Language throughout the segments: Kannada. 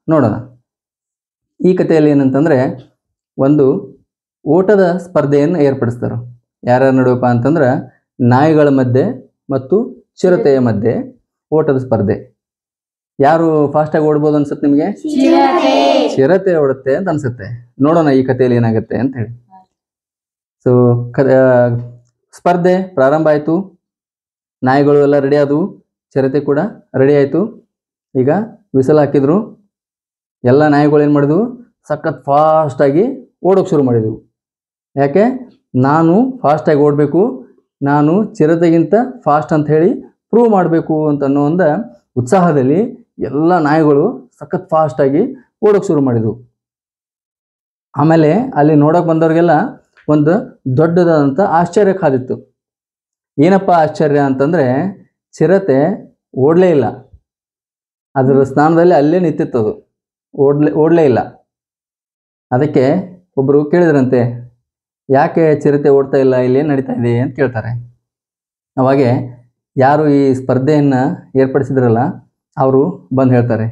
ನೋಡೋಣ ಈ ಕಥೆಯಲ್ಲಿ ಏನಂತಂದರೆ ಒಂದು ಓಟದ ಸ್ಪರ್ಧೆಯನ್ನು ಏರ್ಪಡಿಸ್ತಾರೆ ಯಾರ್ಯಾರ ನಡುವಪ್ಪ ಅಂತಂದ್ರೆ ನಾಯಿಗಳ ಮಧ್ಯೆ ಮತ್ತು ಚಿರತೆಯ ಮಧ್ಯೆ ಓಟದ ಸ್ಪರ್ಧೆ ಯಾರು ಫಾಸ್ಟಾಗಿ ಓಡ್ಬೋದು ಅನ್ಸುತ್ತೆ ನಿಮಗೆ ಚಿರತೆ ಓಡುತ್ತೆ ಅಂತ ಅನ್ಸುತ್ತೆ ನೋಡೋಣ ಈ ಕಥೆಯಲ್ಲಿ ಏನಾಗುತ್ತೆ ಅಂತ ಹೇಳಿ ಸೊ ಕ ಸ್ಪರ್ಧೆ ಪ್ರಾರಂಭ ಆಯಿತು ನಾಯಿಗಳು ಎಲ್ಲ ರೆಡಿ ಆದವು ಚಿರತೆ ಕೂಡ ರೆಡಿ ಆಯಿತು ಈಗ ವಿಸಲ್ ಹಾಕಿದ್ರು ಎಲ್ಲ ನಾಯಿಗಳು ಏನು ಮಾಡಿದ್ವು ಸಖತ್ ಫಾಸ್ಟಾಗಿ ಓಡೋಕೆ ಶುರು ಮಾಡಿದವು ಯಾಕೆ ನಾನು ಫಾಸ್ಟಾಗಿ ಓಡಬೇಕು ನಾನು ಚಿರತೆಗಿಂತ ಫಾಸ್ಟ್ ಅಂತ ಹೇಳಿ ಪ್ರೂವ್ ಮಾಡಬೇಕು ಅಂತ ಅನ್ನೋ ಒಂದು ಉತ್ಸಾಹದಲ್ಲಿ ಎಲ್ಲ ನಾಯಿಗಳು ಸಖತ್ ಫಾಸ್ಟಾಗಿ ಓಡೋಕೆ ಶುರು ಮಾಡಿದವು ಆಮೇಲೆ ಅಲ್ಲಿ ನೋಡೋಕೆ ಬಂದವ್ರಿಗೆಲ್ಲ ಒಂದು ದೊಡ್ಡದಾದಂಥ ಆಶ್ಚರ್ಯ ಕಾದಿತ್ತು ಏನಪ್ಪ ಆಶ್ಚರ್ಯ ಅಂತಂದರೆ ಚಿರತೆ ಓಡಲೇ ಇಲ್ಲ ಅದರ ಸ್ಥಾನದಲ್ಲಿ ಅಲ್ಲೇ ನಿಂತಿತ್ತದು ಓಡ್ಲೇ ಓಡಲೇ ಇಲ್ಲ ಅದಕ್ಕೆ ಒಬ್ಬರು ಕೇಳಿದ್ರಂತೆ ಯಾಕೆ ಚಿರತೆ ಓಡ್ತಾ ಇಲ್ಲ ಇಲ್ಲಿ ಏನು ನಡೀತಾ ಇದೆ ಅಂತ ಕೇಳ್ತಾರೆ ಅವಾಗೆ ಯಾರು ಈ ಸ್ಪರ್ಧೆಯನ್ನು ಏರ್ಪಡಿಸಿದ್ರಲ್ಲ ಅವರು ಬಂದು ಹೇಳ್ತಾರೆ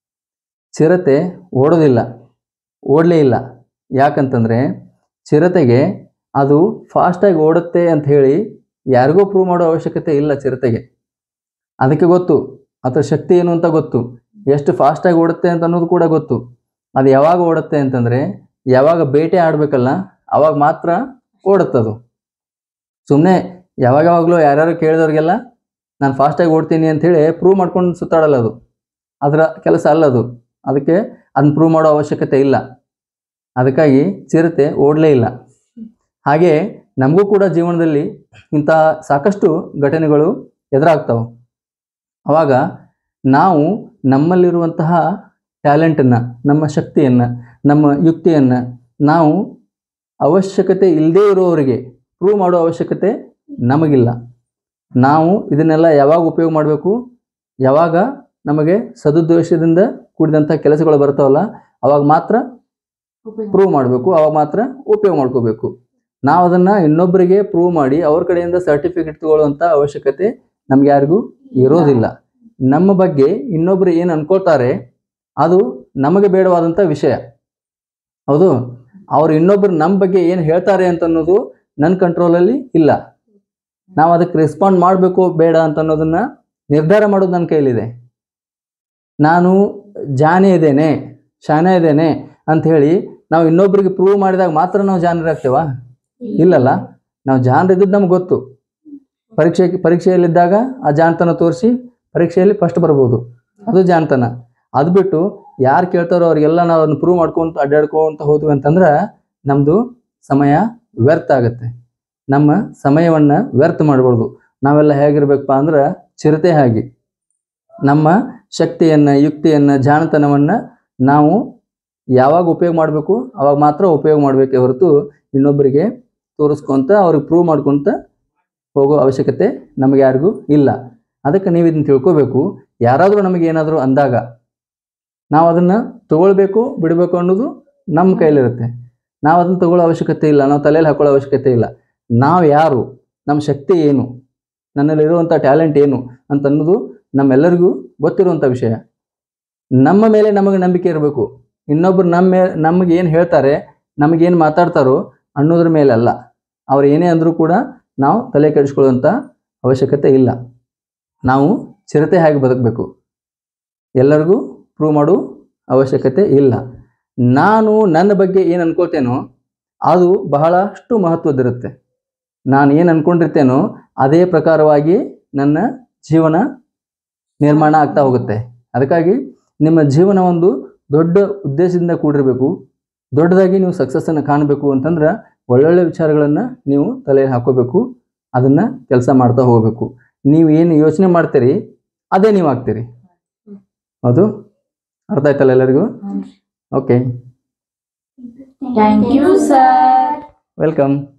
ಚಿರತೆ ಓಡೋದಿಲ್ಲ ಓಡಲೇ ಇಲ್ಲ ಯಾಕಂತಂದರೆ ಚಿರತೆಗೆ ಅದು ಫಾಸ್ಟಾಗಿ ಓಡುತ್ತೆ ಅಂತ ಹೇಳಿ ಯಾರಿಗೂ ಪ್ರೂವ್ ಮಾಡೋ ಅವಶ್ಯಕತೆ ಇಲ್ಲ ಚಿರತೆಗೆ ಅದಕ್ಕೆ ಗೊತ್ತು ಅದರ ಶಕ್ತಿ ಏನು ಅಂತ ಗೊತ್ತು ಎಷ್ಟು ಫಾಸ್ಟಾಗಿ ಓಡುತ್ತೆ ಅಂತ ಅನ್ನೋದು ಕೂಡ ಗೊತ್ತು ಅದು ಯಾವಾಗ ಓಡುತ್ತೆ ಅಂತಂದರೆ ಯಾವಾಗ ಬೇಟೆ ಆಡಬೇಕಲ್ಲ ಅವಾಗ ಮಾತ್ರ ಓಡುತ್ತದು ಸುಮ್ಮನೆ ಯಾವಾಗ ಯಾವಾಗಲೂ ಯಾರ್ಯಾರು ಕೇಳಿದವ್ರಿಗೆಲ್ಲ ನಾನು ಫಾಸ್ಟಾಗಿ ಓಡ್ತೀನಿ ಅಂಥೇಳಿ ಪ್ರೂವ್ ಮಾಡ್ಕೊಂಡು ಸುತ್ತಾಡಲ್ಲ ಅದು ಅದರ ಕೆಲಸ ಅಲ್ಲ ಅದು ಅದಕ್ಕೆ ಅದನ್ನ ಪ್ರೂವ್ ಮಾಡೋ ಅವಶ್ಯಕತೆ ಇಲ್ಲ ಅದಕ್ಕಾಗಿ ಚಿರತೆ ಓಡಲೇ ಇಲ್ಲ ಹಾಗೆ ನಮಗೂ ಕೂಡ ಜೀವನದಲ್ಲಿ ಇಂತಹ ಸಾಕಷ್ಟು ಘಟನೆಗಳು ಎದುರಾಗ್ತವೆ ಅವಾಗ ನಾವು ನಮ್ಮಲ್ಲಿರುವಂತಹ ಟ್ಯಾಲೆಂಟನ್ನು ನಮ್ಮ ಶಕ್ತಿಯನ್ನು ನಮ್ಮ ಯುಕ್ತಿಯನ್ನು ನಾವು ಅವಶ್ಯಕತೆ ಇಲ್ಲದೇ ಇರೋವರಿಗೆ ಪ್ರೂವ್ ಮಾಡೋ ಅವಶ್ಯಕತೆ ನಮಗಿಲ್ಲ ನಾವು ಇದನ್ನೆಲ್ಲ ಯಾವಾಗ ಉಪಯೋಗ ಮಾಡಬೇಕು ಯಾವಾಗ ನಮಗೆ ಸದುದ್ದೇಶದಿಂದ ಕೂಡಿದಂಥ ಕೆಲಸಗಳು ಬರ್ತಾವಲ್ಲ ಅವಾಗ ಮಾತ್ರ ಪ್ರೂವ್ ಮಾಡಬೇಕು ಅವಾಗ ಮಾತ್ರ ಉಪಯೋಗ ಮಾಡ್ಕೋಬೇಕು ನಾವು ಅದನ್ನು ಇನ್ನೊಬ್ಬರಿಗೆ ಪ್ರೂವ್ ಮಾಡಿ ಅವ್ರ ಕಡೆಯಿಂದ ಸರ್ಟಿಫಿಕೇಟ್ ತಗೊಳ್ಳುವಂಥ ಅವಶ್ಯಕತೆ ನಮ್ಗೆ ಯಾರಿಗೂ ಇರೋದಿಲ್ಲ ನಮ್ಮ ಬಗ್ಗೆ ಇನ್ನೊಬ್ರು ಏನು ಅನ್ಕೊಳ್ತಾರೆ ಅದು ನಮಗೆ ಬೇಡವಾದಂಥ ವಿಷಯ ಹೌದು ಅವ್ರು ಇನ್ನೊಬ್ರು ನಮ್ಮ ಬಗ್ಗೆ ಏನು ಹೇಳ್ತಾರೆ ಅಂತ ಅನ್ನೋದು ನನ್ನ ಕಂಟ್ರೋಲಲ್ಲಿ ಇಲ್ಲ ನಾವು ಅದಕ್ಕೆ ರೆಸ್ಪಾಂಡ್ ಮಾಡಬೇಕು ಬೇಡ ಅಂತ ಅನ್ನೋದನ್ನ ನಿರ್ಧಾರ ಮಾಡೋದು ನನ್ನ ಕೈಲಿದೆ ನಾನು ಜಾನೇ ಇದ್ದೇನೆ ಶಾನೆ ಇದ್ದೇನೆ ಅಂತ ಹೇಳಿ ನಾವು ಇನ್ನೊಬ್ರಿಗೆ ಪ್ರೂವ್ ಮಾಡಿದಾಗ ಮಾತ್ರ ನಾವು ಜಾನರಾಗ್ತೇವಾ ಇಲ್ಲಲ್ಲ ನಾವು ಜಾನರಿದ್ದದ್ದು ನಮ್ಗೆ ಗೊತ್ತು ಪರೀಕ್ಷೆ ಪರೀಕ್ಷೆಯಲ್ಲಿದ್ದಾಗ ಆ ಜಾಣತನ ತೋರಿಸಿ ಪರೀಕ್ಷೆಯಲ್ಲಿ ಫಸ್ಟ್ ಬರ್ಬೋದು ಅದು ಜಾಣತನ ಅದು ಬಿಟ್ಟು ಯಾರು ಕೇಳ್ತಾರೋ ಅವ್ರಿಗೆಲ್ಲ ನಾವು ಅದನ್ನು ಪ್ರೂವ್ ಮಾಡ್ಕೊಂತ ಅಡ್ಡಾಡ್ಕೊಂತ ಹೋದ್ವಿ ಅಂತಂದ್ರೆ ನಮ್ಮದು ಸಮಯ ವ್ಯರ್ಥ ಆಗುತ್ತೆ ನಮ್ಮ ಸಮಯವನ್ನು ವ್ಯರ್ಥ ಮಾಡ್ಬಾರ್ದು ನಾವೆಲ್ಲ ಹೇಗಿರ್ಬೇಕಪ್ಪ ಅಂದ್ರೆ ಚಿರತೆ ಹಾಗೆ ನಮ್ಮ ಶಕ್ತಿಯನ್ನು ಯುಕ್ತಿಯನ್ನು ಜಾಣತನವನ್ನು ನಾವು ಯಾವಾಗ ಉಪಯೋಗ ಮಾಡಬೇಕು ಅವಾಗ ಮಾತ್ರ ಉಪಯೋಗ ಮಾಡಬೇಕೇ ಹೊರತು ಇನ್ನೊಬ್ಬರಿಗೆ ತೋರಿಸ್ಕೊಂತ ಅವ್ರಿಗೆ ಪ್ರೂವ್ ಮಾಡ್ಕೊತ ಹೋಗೋ ಅವಶ್ಯಕತೆ ನಮಗೆ ಯಾರಿಗೂ ಇಲ್ಲ ಅದಕ್ಕೆ ನೀವು ಇದನ್ನ ತಿಳ್ಕೊಬೇಕು ಯಾರಾದರೂ ನಮಗೆ ಏನಾದರೂ ಅಂದಾಗ ನಾವು ಅದನ್ನು ತಗೊಳ್ಬೇಕು ಬಿಡಬೇಕು ಅನ್ನೋದು ನಮ್ಮ ಕೈಲಿರುತ್ತೆ ನಾವು ಅದನ್ನು ತಗೊಳ್ಳೋ ಅವಶ್ಯಕತೆ ಇಲ್ಲ ನಾವು ತಲೆಯಲ್ಲಿ ಹಾಕೊಳ್ಳೋ ಅವಶ್ಯಕತೆ ಇಲ್ಲ ನಾವು ಯಾರು ನಮ್ಮ ಶಕ್ತಿ ಏನು ನನ್ನಲ್ಲಿರುವಂಥ ಟ್ಯಾಲೆಂಟ್ ಏನು ಅಂತ ಅನ್ನೋದು ನಮ್ಮೆಲ್ಲರಿಗೂ ಗೊತ್ತಿರುವಂಥ ವಿಷಯ ನಮ್ಮ ಮೇಲೆ ನಮಗೆ ನಂಬಿಕೆ ಇರಬೇಕು ಇನ್ನೊಬ್ರು ನಮ್ಮ ಮೇ ನಮಗೆ ಏನು ಹೇಳ್ತಾರೆ ನಮಗೇನು ಮಾತಾಡ್ತಾರೋ ಅನ್ನೋದ್ರ ಮೇಲೆ ಅಲ್ಲ ಅವ್ರು ಏನೇ ಅಂದರೂ ಕೂಡ ನಾವು ತಲೆ ಕೆಡಿಸ್ಕೊಳ್ಳುವಂಥ ಅವಶ್ಯಕತೆ ಇಲ್ಲ ನಾವು ಚಿರತೆ ಹಾಗೆ ಬದುಕಬೇಕು ಎಲ್ಲರಿಗೂ ಪ್ರೂವ್ ಮಾಡೋ ಅವಶ್ಯಕತೆ ಇಲ್ಲ ನಾನು ನನ್ನ ಬಗ್ಗೆ ಏನು ಅನ್ಕೋತೇನೋ ಅದು ಬಹಳಷ್ಟು ಮಹತ್ವದ್ದಿರುತ್ತೆ ನಾನು ಏನು ಅನ್ಕೊಂಡಿರ್ತೇನೋ ಅದೇ ಪ್ರಕಾರವಾಗಿ ನನ್ನ ಜೀವನ ನಿರ್ಮಾಣ ಆಗ್ತಾ ಹೋಗುತ್ತೆ ಅದಕ್ಕಾಗಿ ನಿಮ್ಮ ಜೀವನ ಒಂದು ದೊಡ್ಡ ಉದ್ದೇಶದಿಂದ ಕೂಡಿರಬೇಕು ದೊಡ್ಡದಾಗಿ ನೀವು ಸಕ್ಸಸ್ಸನ್ನು ಕಾಣಬೇಕು ಅಂತಂದ್ರೆ ಒಳ್ಳೊಳ್ಳೆ ವಿಚಾರಗಳನ್ನು ನೀವು ತಲೆಯಲ್ಲಿ ಹಾಕೋಬೇಕು ಅದನ್ನು ಕೆಲಸ ಮಾಡ್ತಾ ಹೋಗಬೇಕು ನೀವು ಏನು ಯೋಚನೆ ಮಾಡ್ತೀರಿ ಅದೇ ನೀವು ಆಗ್ತೀರಿ ಹೌದು ಅರ್ಥ ಆಯ್ತಲ್ಲ ಎಲ್ಲರಿಗೂ okay Thank you, sir. Welcome